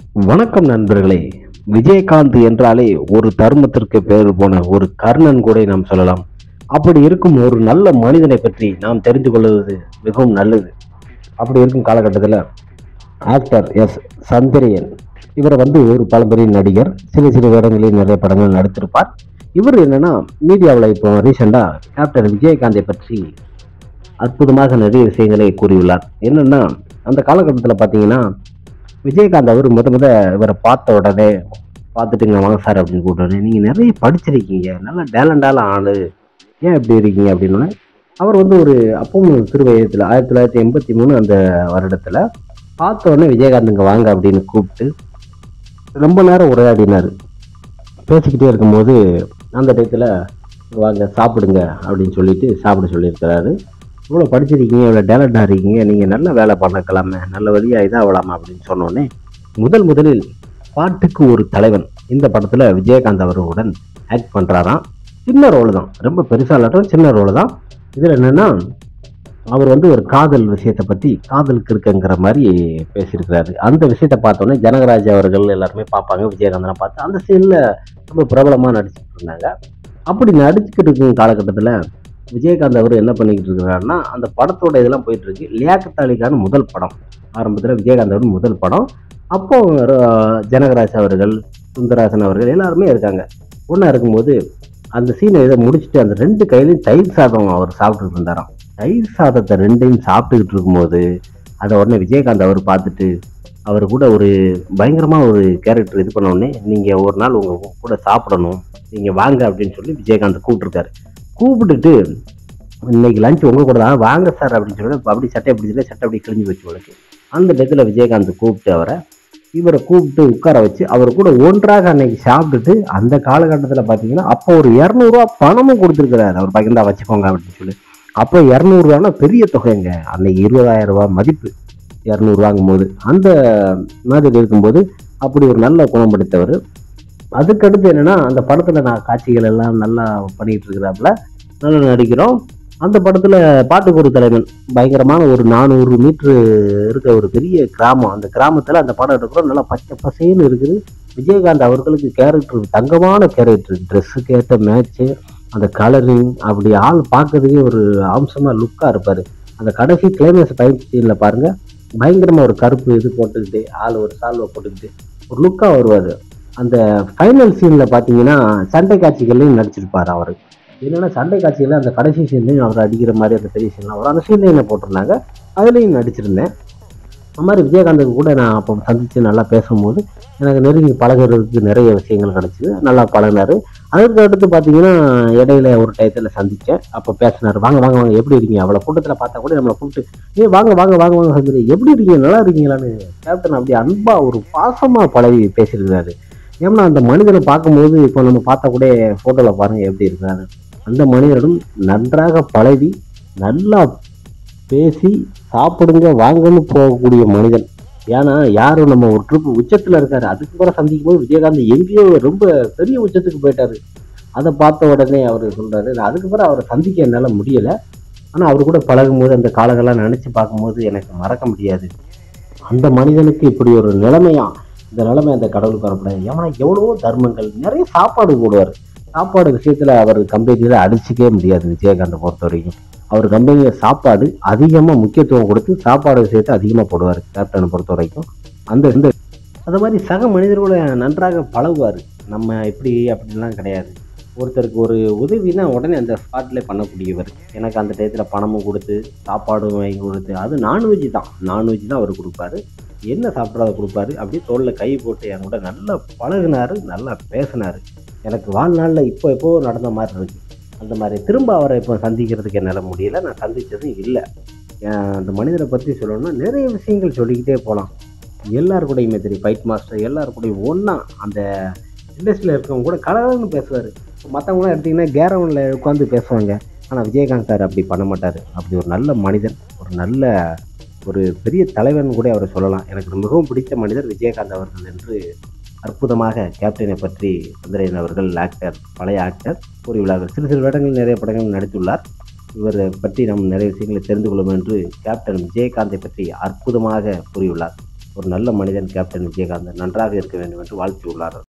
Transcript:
வணக்கம் நண்பர்களே விஜயகாந்த் என்றாலே ஒரு தர்மத்திற்கு பேர் போன ஒரு கர்ணன் கூட நாம் சொல்லலாம் அப்படி இருக்கும் ஒரு நல்ல மனிதனை பற்றி நாம் தெரிந்து கொள்வது மிகவும் நல்லது அப்படி இருக்கும் காலகட்டத்தில் ஆக்டர் எஸ் சந்திரியன் இவர் வந்து ஒரு பழம்பெரிய நடிகர் சில சில வேடங்களில் நிறைய படங்கள் நடித்திருப்பார் இவர் என்னன்னா மீடியாவில் இப்போ ரீசெண்டாக கேப்டன் விஜயகாந்தை பற்றி அற்புதமாக நிறைய விஷயங்களை கூறியுள்ளார் என்னன்னா அந்த காலகட்டத்தில் பார்த்தீங்கன்னா விஜயகாந்த் அவர் முத முத இவரை பார்த்த உடனே பார்த்துட்டுங்க வாங்க சார் அப்படின்னு கூப்பிட்டோன்னே நீங்கள் நிறைய படிச்சிருக்கீங்க நல்ல டேலண்டால ஆளு ஏன் இப்படி இருக்கீங்க அப்படின்னு அவர் வந்து ஒரு அப்பவும் சிறு வயதில் ஆயிரத்தி தொள்ளாயிரத்தி எண்பத்தி மூணு அந்த வருடத்தில் பார்த்த உடனே விஜயகாந்த் இங்கே வாங்க அப்படின்னு கூப்பிட்டு ரொம்ப நேரம் உரையாடினார் பேசிக்கிட்டே இருக்கும்போது அந்த டயத்தில் வாங்க சாப்பிடுங்க அப்படின்னு சொல்லிட்டு சாப்பிட சொல்லியிருக்கிறாரு இவ்வளோ படிச்சிருக்கீங்க இவ்வளோ டேலண்டாக இருக்கீங்க நீங்கள் நல்ல வேலை பண்ணக்கலாமே நல்ல வழியாக இதாகலாமா அப்படின்னு சொன்னோடனே முதல் முதலில் பாட்டுக்கு ஒரு தலைவன் இந்த படத்தில் விஜயகாந்த் அவர்களுடன் ஆக்ட் பண்ணுறாராம் சின்ன ரோல் தான் ரொம்ப பெருசாக இல்லாட்டும் சின்ன ரோல் தான் இதில் என்னென்னா அவர் வந்து ஒரு காதல் விஷயத்தை பற்றி காதலுக்கு இருக்குங்கிற மாதிரி பேசியிருக்கிறாரு அந்த விஷயத்தை பார்த்தோன்னே ஜனகராஜ் அவர்கள் எல்லாருமே பார்ப்பாங்க விஜயகாந்தனை பார்த்து அந்த சீனில் ரொம்ப பிரபலமாக நடிச்சுட்டு இருந்தாங்க அப்படி நடிச்சுக்கிட்டு இருக்கும் காலகட்டத்தில் விஜயகாந்த் அவர் என்ன பண்ணிக்கிட்டு இருக்கிறாருன்னா அந்த படத்தோட இதெல்லாம் போயிட்டு இருக்கு லியாக்கத் அலிக்கான முதல் படம் ஆரம்பத்தில் விஜயகாந்த் அவர் முதல் படம் அப்போ அஹ், ஜனகராஜ் அவர்கள் சுந்தராசன் அவர்கள் எல்லாருமே இருக்காங்க ஒன்றா இருக்கும்போது அந்த சீனை இதை முடிச்சுட்டு அந்த ரெண்டு கையிலையும் தயிர் சாதம் அவர் சாப்பிட்டுட்டு இருந்தாராம் தயிர் சாதத்தை ரெண்டையும் சாப்பிட்டுக்கிட்டு இருக்கும்போது அதை உடனே விஜயகாந்த் அவர் பார்த்துட்டு அவர் கூட ஒரு பயங்கரமாக ஒரு கேரக்டர் இது பண்ண உடனே நீங்கள் ஒரு நாள் உங்கள் கூட சாப்பிடணும் நீங்கள் வாங்க அப்படின்னு சொல்லி விஜயகாந்த் கூப்பிட்டுருக்காரு கூப்பிட்டுட்டு இன்னைக்கு லஞ்ச் உங்க கூட தான் வாங்க சார் அப்படின்னு சொல்லி அப்படி சட்டை பிடிச்சிட்டு சட்டை அப்படி கிழிஞ்சு வச்சு உங்களுக்கு அந்த டயத்தில் விஜயகாந்த் கூப்பிட்டு அவரை இவரை கூப்பிட்டு உட்கார வச்சு அவர் கூட ஒன்றாக அன்னைக்கு சாப்பிட்டுட்டு அந்த காலகட்டத்தில் பார்த்தீங்கன்னா அப்போ ஒரு இரநூறுவா பணமும் கொடுத்துருக்கிறாரு அவர் பகிர்ந்தா வச்சுக்கோங்க அப்படின்னு சொல்லி அப்போ இரநூறுவானா பெரிய தொகைங்க அன்னைக்கு இருபதாயிரம் ரூபாய் மதிப்பு இரநூறுவாங்கும் போது அந்த மாதிரி இருக்கும்போது அப்படி ஒரு நல்ல குணம் படைத்தவர் அதுக்கடுத்து என்னன்னா அந்த படத்தில் நான் காட்சிகள் எல்லாம் நல்லா பண்ணிட்டு இருக்கிறாப்புல நல்லா நடிக்கிறோம் அந்த படத்தில் பாட்டுக்கு ஒரு தலைவன் பயங்கரமான ஒரு நானூறு மீட்ரு இருக்க ஒரு பெரிய கிராமம் அந்த கிராமத்தில் அந்த படம் எடுக்கிறோம் நல்லா பச்சை பசேன்னு இருக்குது விஜயகாந்த் அவர்களுக்கு கேரக்டர் தங்கமான கேரக்டர் ட்ரெஸ்ஸுக்கு ஏற்ற மேட்ச்சு அந்த கலரிங் அப்படி ஆள் பார்க்கறதுக்கே ஒரு அம்சமாக லுக்காக இருப்பார் அந்த கடைசி கிளைமேக்ஸ் பயிற்சி சீனில் பாருங்கள் பயங்கரமாக ஒரு கருப்பு இது போட்டுக்கிட்டு ஆள் ஒரு சால்வை போட்டுக்கிட்டு ஒரு லுக்காக வருவார் அந்த ஃபைனல் சீனில் பார்த்தீங்கன்னா சண்டை காட்சிகள்லையும் நடிச்சிருப்பார் அவர் என்னன்னா சண்டை காட்சிகளில் அந்த கடைசி சீன்லையும் அவர் அடிக்கிற மாதிரி அந்த பெரிய சீன்லாம் வரும் அந்த சீன்லையும் என்ன போட்டிருந்தாங்க அதுலேயும் நடிச்சிருந்தேன் அந்த மாதிரி விஜயகாந்துக்கு கூட நான் அப்போ சந்தித்து நல்லா பேசும்போது எனக்கு நெருங்கி பழகுறதுக்கு நிறைய விஷயங்கள் கிடச்சிது நல்லா பழகினாரு அதுக்கு அடுத்து பார்த்தீங்கன்னா இடையில ஒரு டயத்தில் சந்தித்தேன் அப்போ பேசினார் வாங்க வாங்க வாங்க எப்படி இருக்கீங்க அவ்வளோ கூட்டத்தில் பார்த்தா கூட நம்மளை கூப்பிட்டு ஏ வாங்க வாங்க வாங்க வாங்க சந்திரி எப்படி இருக்கீங்க நல்லா இருக்கீங்களான்னு கேப்டன் அப்படி அன்பாக ஒரு பாசமாக பழகி பேசியிருக்கிறாரு ஏன்னா அந்த மனிதனை பார்க்கும்போது இப்போ நம்ம பார்த்தா கூட ஃபோட்டோவில் பாருங்கள் எப்படி இருக்கிறாரு அந்த மனிதரிடம் நன்றாக பழகி நல்லா பேசி சாப்பிடுங்க வாங்கன்னு போகக்கூடிய மனிதன் ஏன்னா யாரும் நம்ம ஒரு ட்ரிப் உச்சத்தில் இருக்காரு அதுக்கு பிறகு சந்திக்கும் போது விஜயகாந்த் எங்கேயோ ரொம்ப பெரிய உச்சத்துக்கு போயிட்டாரு அதை பார்த்த உடனே அவர் சொல்றாரு நான் அதுக்கு பிறகு அவரை சந்திக்க என்னால் முடியலை ஆனால் அவர் கூட பழகும்போது அந்த காலங்கள்லாம் நினச்சி பார்க்கும்போது எனக்கு மறக்க முடியாது அந்த மனிதனுக்கு இப்படி ஒரு நிலைமையா இந்த நிலைமை அந்த கடவுளுக்கு வரப்படாது ஏன்னா எவ்வளவோ தர்மங்கள் நிறைய சாப்பாடு போடுவார் சாப்பாடு விஷயத்தில் அவர் கம்பெனியில் அடிச்சுக்கவே முடியாது விஜயகாந்தை பொறுத்த வரைக்கும் அவர் கம்பெனியில் சாப்பாடு அதிகமாக முக்கியத்துவம் கொடுத்து சாப்பாடு விஷயத்தை அதிகமாக போடுவார் கேப்டனை பொறுத்த வரைக்கும் அந்த இந்த அது மாதிரி சக மனிதர்களோட நன்றாக பழகுவார் நம்ம இப்படி அப்படிலாம் கிடையாது ஒருத்தருக்கு ஒரு உதவினா உடனே அந்த ஸ்பாட்லேயே பண்ணக்கூடியவர் எனக்கு அந்த டயத்தில் பணமும் கொடுத்து சாப்பாடும் வாங்கி கொடுத்து அது நான்வெஜ் தான் நான்வெஜ் தான் அவர் கொடுப்பாரு என்ன சாப்பிட்றத கொடுப்பாரு அப்படியே தோளில் கை போட்டு என் கூட நல்லா பழகுனாரு நல்லா பேசினார் எனக்கு வாழ்நாளில் இப்போ எப்போ நடந்த மாதிரி இருக்கு அந்த மாதிரி திரும்ப அவரை இப்போ சந்திக்கிறதுக்கு என்னால் முடியல நான் சந்தித்ததும் இல்லை அஹ் அந்த மனிதரை பற்றி சொல்லணும்னா நிறைய விஷயங்கள் சொல்லிக்கிட்டே போகலாம் எல்லார் கூடயுமே தெரியும் ஃபைட் மாஸ்டர் எல்லார் கூடயும் ஒன்றா அந்த இண்டஸ்ட்ரியில் இருக்கவங்க கூட கலகலன்னு பேசுவார் மற்றவங்களாம் எடுத்திங்கன்னா கேரவனில் உட்காந்து பேசுவாங்க ஆனால் விஜயகாந்த் சார் அப்படி பண்ண மாட்டார் அப்படி ஒரு நல்ல மனிதன் ஒரு நல்ல ஒரு பெரிய தலைவன் கூட அவரை சொல்லலாம் எனக்கு மிகவும் பிடித்த மனிதர் விஜயகாந்த் அவர்கள் என்று அற்புதமாக கேப்டனை பற்றி சந்திரன் அவர்கள் ஆக்டர் பழைய ஆக்டர் கூறியுள்ளார்கள் சிறு சிறு வேடங்களில் நிறைய படங்கள் நடித்துள்ளார் இவரை பற்றி நாம் நிறைய விஷயங்களை தெரிந்து கொள்ளும் என்று கேப்டன் விஜயகாந்தை பற்றி அற்புதமாக கூறியுள்ளார் ஒரு நல்ல மனிதன் கேப்டன் விஜயகாந்த் நன்றாக இருக்க வேண்டும் என்று வாழ்த்தியுள்ளார்